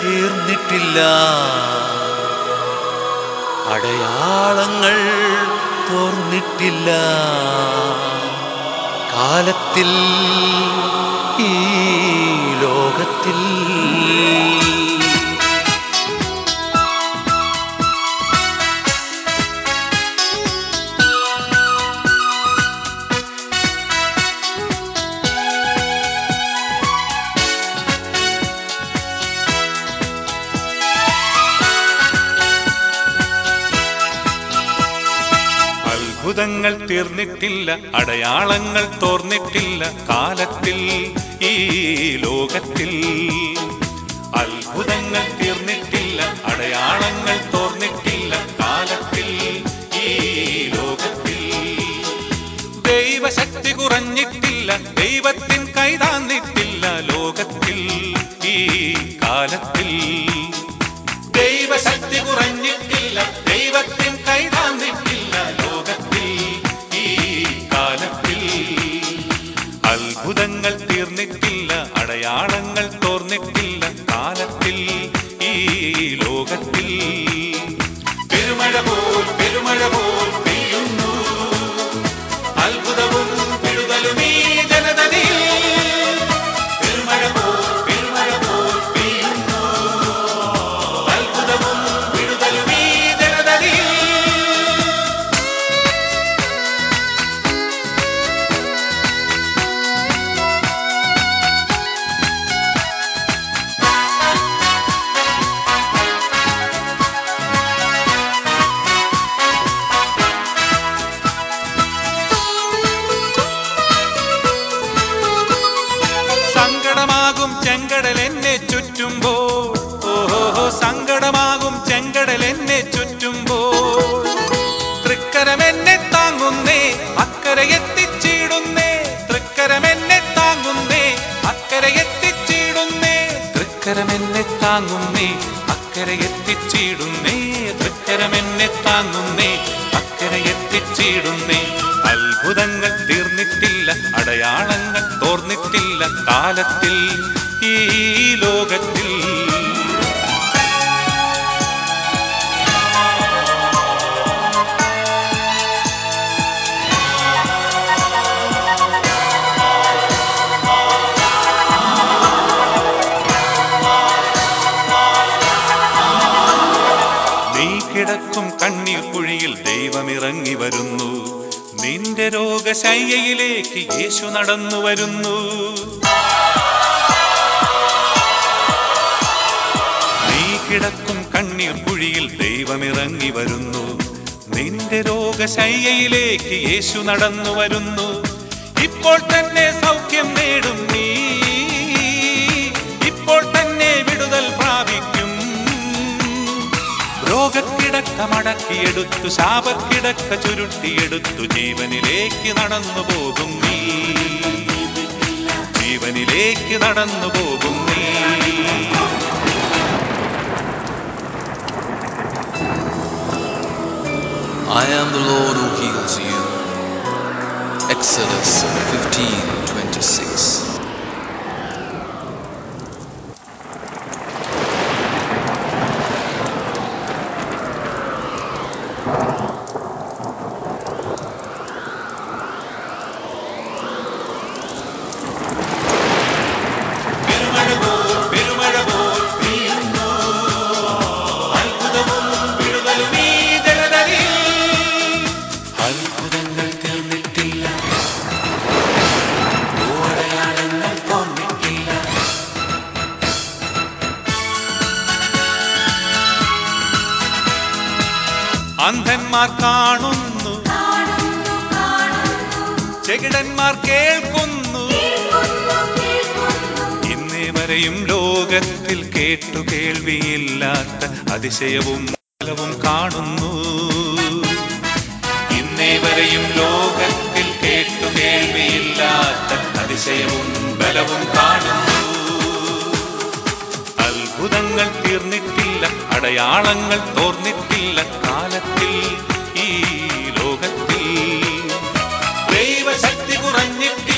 തീർന്നിട്ടില്ല അടയാളങ്ങൾ തോർന്നിട്ടില്ല കാലത്തിൽ ഈ ലോകത്തിൽ അത്ഭുതങ്ങൾ തീർന്നിട്ടില്ല അടയാളങ്ങൾ തോർന്നിട്ടില്ല കാലത്തിൽ ഈ ലോകത്തിൽ അത്ഭുതങ്ങൾ തീർന്നിട്ടില്ല അടയാളങ്ങൾ തോർന്നിട്ടില്ല കാലത്തിൽ ഈ ലോകത്തിൽ ദൈവശക്തി കുറഞ്ഞിട്ടില്ല ദൈവത്തിൻ കൈതാന്നിട്ടില്ല ലോകത്തിൽ ഈ കാലത്തിൽ ദൈവശക്തി കുറഞ്ഞിട്ടില്ല ദൈവത്തിൻ കൈതാന്നിട്ടില്ല ലോകത്തിൽ ഈ കാലത്തിൽ അത്ഭുതങ്ങൾ തീർന്നിട്ടില്ല അടയാളങ്ങൾ തോർന്നിട്ടില്ല കാലത്തിൽ ഈ ലോകത്തിൽ പെരുമഴ പോൽ പെരുമഴ പോൽ പെയ്യുന്നു അത്ഭുതവും വിടുതലും ഈ ജനതയിൽ പെരുമഴ പോൽ പെരുമഴ പോൽ പെയ്യുന്നു അത്ഭുതവും വിടുതലും ഈ ജനതയിൽ സങ്കടമാകും ചെങ്കടൽ എന്നെ ചുറ്റുമ്പോൾ ഓഹോ സങ്കടമാകും ചെങ്കടൽ എന്നെ ചുറ്റുമ്പോൾ തൃക്കരം എന്നെ താങ്ങുന്നേ അക്കരെ എത്തിച്ചിടുന്നേ തൃക്കരം എന്നെ താങ്ങുന്നേ അക്കരെ എത്തിച്ചിടുന്നേ തൃക്കരം എന്നെ താങ്ങുന്നേ അക്കരെ എത്തിച്ചിടുന്നേ തൃക്കരം എന്നെ താങ്ങുന്നേ അക്കരെ എത്തിച്ചിടുന്നേ അത്ഭുതങ്ങൾ തീർന്നിട്ടില്ല അടയാളങ്ങൾ തോർന്നിട്ടില്ല കാലത്തിൽ ഈ ലോകത്തിൽ നീ കിടക്കും കണ്ണീർ കുഴിയിൽ ദൈവമിറങ്ങി വരുന്നു നിന്റെ രോഗശയ്യയിലേക്ക് യേശു നടന്നു വരുന്നു നീ കിടക്കും കണ്ണീർ കുഴിയിൽ ദൈവമിറങ്ങി വരുന്നു നിന്റെ രോഗശയ്യയിലേക്ക് യേശു നടന്നു വരുന്നു ഇപ്പോൾ തന്നെ സൗഖ്യം നേടും നീ ഇപ്പോൾ തന്നെ വിടുതൽ പ്രാപിക്കും രോഗക്കിടക്ക മടക്കിയെടുത്തു ശാപക്കിടക്ക ചുരുട്ടിയെടുത്തു ജീവനിലേക്ക് നടന്നു പോകും നീ ജീവനിലേക്ക് നടന്നു പോകും നീ I am the Lord who heals you. Exodus 15:26. പെരുമഴ പോൽ പെരുമഴ പോൽ പെയ്യുന്നു അത്ഭുതവും വിടുതലും ഈ ജനതയിൽ അത്ഭുതങ്ങൾ തീർന്നിട്ടില്ല ഓടയാളങ്ങൾ തോന്നിട്ടില്ല അന്ധന്മാർ കാണുന്നു ചെകിടന്മാർ കേൾക്കുന്നു ഇന്നേ വരെയും ലോകത്തിൽ കേട്ടു കേൾവിയില്ലാത്ത അതിശയവും ബലവും കാണുന്നു ഇന്നേ വരെയും ലോകത്തിൽ കേട്ടു കേൾവിയില്ലാത്ത അതിശയവും ബലവും കാണുന്നു അത്ഭുതങ്ങൾ തീർന്നിട്ടില്ല അടയാളങ്ങൾ തോർന്നിട്ടില്ല കാലത്തിൽ ഈ ലോകത്തിൽ ദൈവശക്തി കുറഞ്ഞിട്ടില്ല